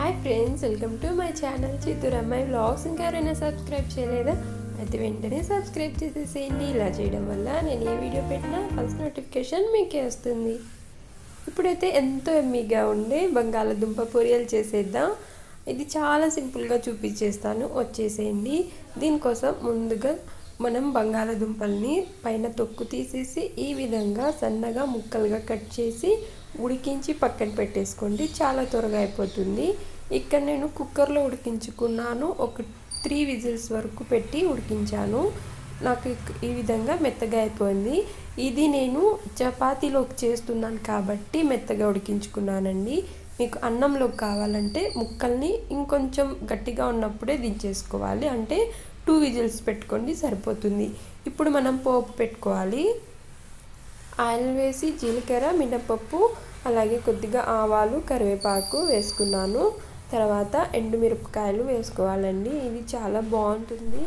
hi friends welcome to my channel Chittoor అమ్మాయి vlogs ఇంకా ఎవరైనా సబ్స్క్రైబ్ చేయలేదా అయితే వెంటనే సబ్స్క్రైబ్ చేసేసేయండి ఇలా చేయడం వల్ల నేను ఏ వీడియో పెట్టినా ఫస్ట్ నోటిఫికేషన్ మీకే వస్తుంది ఇప్పుడైతే ఎంతో ఎమ్మీగా ఉండే బంగాళదుంప పొరియలు చేసేద్దాం ఇది చాలా సింపుల్గా చూపించేస్తాను వచ్చేసేయండి దీనికోసం ముందుగా మనం బంగాళదుంపల్ని పైన తొక్కు తీసేసి ఈ విధంగా సన్నగా ముక్కలుగా కట్ చేసి ఉడికించి పక్కన పెట్టేసుకోండి చాలా త్వరగా అయిపోతుంది ఇక్కడ నేను కుక్కర్లో ఉడికించుకున్నాను ఒక త్రీ విజిల్స్ వరకు పెట్టి ఉడికించాను నాకు ఈ విధంగా మెత్తగా అయిపోయింది ఇది నేను చపాతీలోకి చేస్తున్నాను కాబట్టి మెత్తగా ఉడికించుకున్నానండి మీకు అన్నంలోకి కావాలంటే ముక్కల్ని ఇంకొంచెం గట్టిగా ఉన్నప్పుడే దించేసుకోవాలి అంటే టూ విజిల్స్ పెట్టుకోండి సరిపోతుంది ఇప్పుడు మనం పోపు పెట్టుకోవాలి ఆయిల్ వేసి జీలకర్ర మినపప్పు అలాగే కొద్దిగా ఆవాలు కరివేపాకు వేసుకున్నాను తర్వాత ఎండుమిరపకాయలు వేసుకోవాలండి ఇది చాలా బాగుంటుంది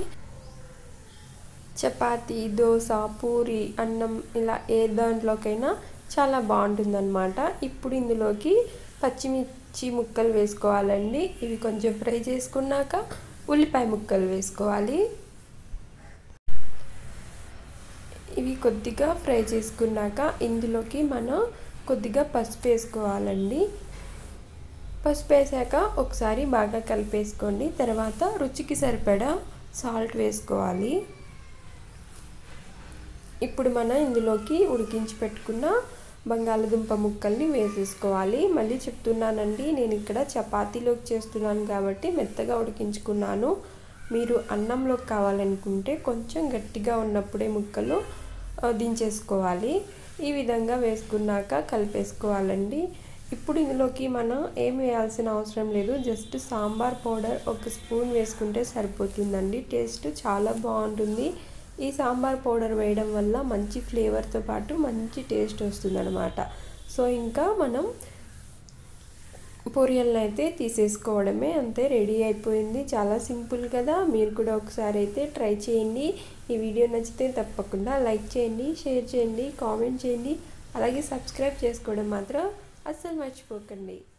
చపాతీ దోశ పూరి అన్నం ఇలా ఏ దాంట్లోకైనా చాలా బాగుంటుందన్నమాట ఇప్పుడు ఇందులోకి పచ్చిమిర్చి ముక్కలు వేసుకోవాలండి ఇవి కొంచెం ఫ్రై చేసుకున్నాక ఉల్లిపాయ ముక్కలు వేసుకోవాలి ఇవి కొద్దిగా ఫ్రై చేసుకున్నాక ఇందులోకి మనం కొద్దిగా పసుపు వేసుకోవాలండి పసుపు వేసాక ఒకసారి బాగా కలిపేసుకోండి తర్వాత రుచికి సరిపడా సాల్ట్ వేసుకోవాలి ఇప్పుడు మనం ఇందులోకి ఉడికించి పెట్టుకున్న బంగాళదుంప ముక్కల్ని వేసేసుకోవాలి మళ్ళీ చెప్తున్నానండి నేను ఇక్కడ చపాతీలోకి చేస్తున్నాను కాబట్టి మెత్తగా ఉడికించుకున్నాను మీరు అన్నంలోకి కావాలనుకుంటే కొంచెం గట్టిగా ఉన్నప్పుడే ముక్కలు దించేసుకోవాలి ఈ విధంగా వేసుకున్నాక కలిపేసుకోవాలండి ఇప్పుడు ఇందులోకి మనం ఏం వేయాల్సిన అవసరం లేదు జస్ట్ సాంబార్ పౌడర్ ఒక స్పూన్ వేసుకుంటే సరిపోతుందండి టేస్ట్ చాలా బాగుంటుంది ఈ సాంబార్ పౌడర్ వేయడం వల్ల మంచి ఫ్లేవర్తో పాటు మంచి టేస్ట్ వస్తుందన్నమాట సో ఇంకా మనం పొరియల్ని అయితే తీసేసుకోవడమే అంతే రెడీ అయిపోయింది చాలా సింపుల్ కదా మీరు కూడా ఒకసారి అయితే ట్రై చేయండి ఈ వీడియో నచ్చితే తప్పకుండా లైక్ చేయండి షేర్ చేయండి కామెంట్ చేయండి అలాగే సబ్స్క్రైబ్ చేసుకోవడం మాత్రం అస్సలు మర్చిపోకండి